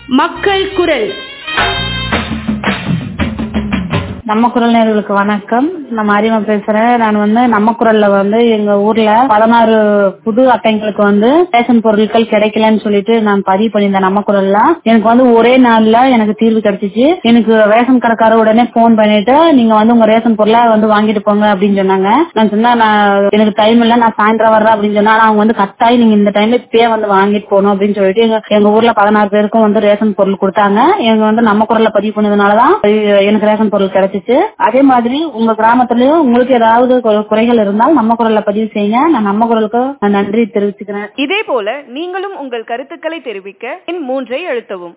மக்கள் குரல் நம்ம குரல் நேர்களுக்கு வணக்கம் நான் மாரியம்மா பேசுறேன் நான் வந்து நம்ம குரல்ல வந்து எங்க ஊர்ல பதினாறு புது அட்டைங்களுக்கு வந்து ரேஷன் பொருட்கள் கிடைக்கலன்னு சொல்லிட்டு நான் பதிவு பண்ணியிருந்தேன் நம்ம குரல்ல எனக்கு வந்து ஒரே நாள்ல எனக்கு தீர்வு கிடைச்சிச்சு எனக்கு ரேஷன் கடைக்காரர் உடனே போன் பண்ணிட்டு நீங்க வந்து உங்க ரேஷன் பொருளை வந்து வாங்கிட்டு போங்க அப்படின்னு சொன்னாங்க நான் சொன்னா நான் எனக்கு டைம் இல்ல நான் சாயந்தரம் வர்றேன் அப்படின்னு சொன்னா ஆனா அவங்க வந்து கட்டாயம் நீங்க இந்த டைம்ல இப்பயே வந்து வாங்கிட்டு போகணும் அப்படின்னு சொல்லிட்டு எங்க எங்க ஊர்ல பதினாறு பேருக்கும் வந்து ரேஷன் பொருள் கொடுத்தாங்க எங்க வந்து நம்ம குரல்ல பதிவு பண்ணதுனாலதான் எனக்கு ரேஷன் பொருள் கிடைச்சிச்சு அதே மாதிரி உங்க கிராமத்துலயும் உங்களுக்கு ஏதாவது கு- குறைகள் இருந்தால் நம்ம குரல்ல பதிவு செய்யுங்க நான் நம்ம குரலுக்கு நான் நன்றி தெரிவிச்சுக்கிறேன் இதே போல நீங்களும் உங்கள் கருத்துக்களை தெரிவிக்க எண் மூன்றை அழுத்தவும்